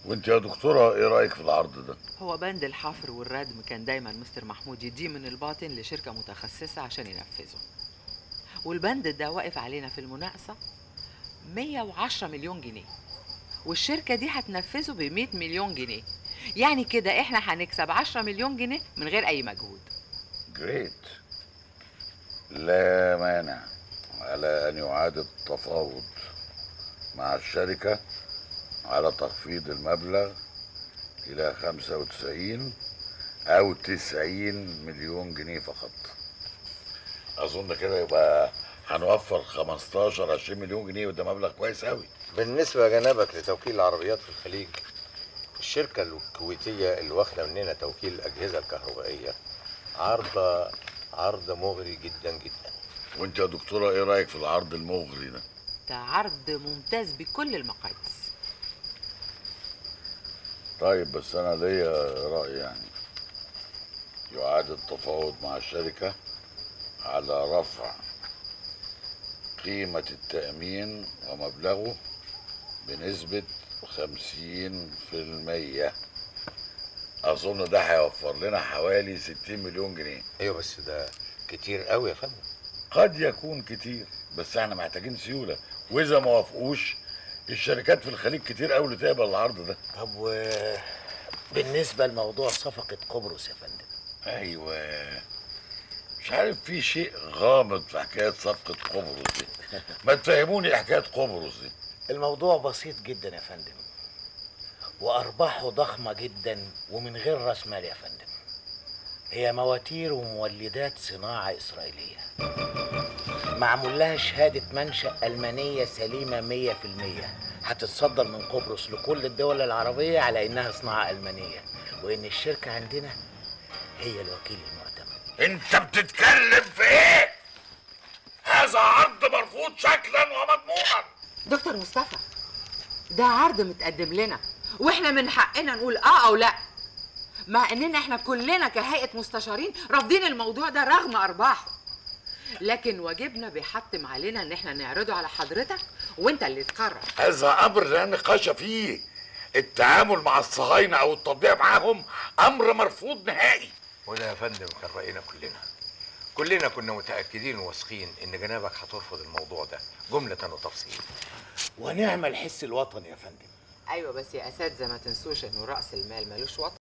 وانت يا دكتوره ايه رايك في العرض ده هو بند الحفر والردم كان دايما مستر محمود يديه من الباطن لشركة متخصصة عشان ينفذه والبند ده واقف علينا في المناقصة 110 مليون جنيه والشركة دي هتنفذه ب 100 مليون جنيه يعني كده احنا هنكسب 10 مليون جنيه من غير اي مجهود جريت لا مانع على ان يعاد التفاوض مع الشركه على تخفيض المبلغ الى 95 او 90 مليون جنيه فقط اظن كده يبقى هنوفر 15 20 مليون جنيه وده مبلغ كويس قوي بالنسبة يا جنابك لتوكيل العربيات في الخليج الشركة الكويتية اللي واخدة مننا توكيل الأجهزة الكهربائية عرضة عرض مغري جدا جدا وانت يا دكتوره ايه رايك في العرض المغري ده ده عرض ممتاز بكل المقاييس طيب بس انا ليا راي يعني يعاد التفاوض مع الشركه على رفع قيمه التامين ومبلغه بنسبه خمسين في المية أظن ده هيوفر لنا حوالي ستين مليون جنيه أيوة بس ده كتير قوي يا فندم قد يكون كتير بس احنا محتاجين سيولة وإذا ما وافقوش الشركات في الخليج كتير قوي اللي تقبل العرض ده طب و بالنسبة لموضوع صفقة قبرص يا فندم ايوه مش عارف في شيء غامض في حكايه صفقه قبرص دي ما تفهموني إيه حكايه قبرص دي الموضوع بسيط جدا يا فندم وأرباحه ضخمة جدا ومن غير رأس مال يا فندم هي مواتير ومولدات صناعة إسرائيلية معمول لها شهادة منشأ ألمانية سليمة مية في المية هتتصدر من قبرص لكل الدول العربية على إنها صناعة ألمانية وإن الشركة عندنا هي الوكيل المعتمد انت بتتكلم في ايه هذا عرض مرفوض شكلا ومضمونا دكتور مصطفى ده عرض متقدم لنا واحنا من حقنا نقول اه او لا مع اننا احنا كلنا كهيئه مستشارين رافضين الموضوع ده رغم ارباحه لكن واجبنا بيحتم علينا ان احنا نعرضه على حضرتك وانت اللي تقرر هذا امر لا نقاش فيه التعامل مع الصهاينه او التطبيع معاهم امر مرفوض نهائي وده يا فندم كان رأينا كلنا كلنا كنا متأكدين وواثقين إن جنابك هترفض الموضوع ده جملة وتفصيل ونعم الحس الوطني يا فندم ايوه بس يا اساتذه ما تنسوش انه راس المال ملوش وطن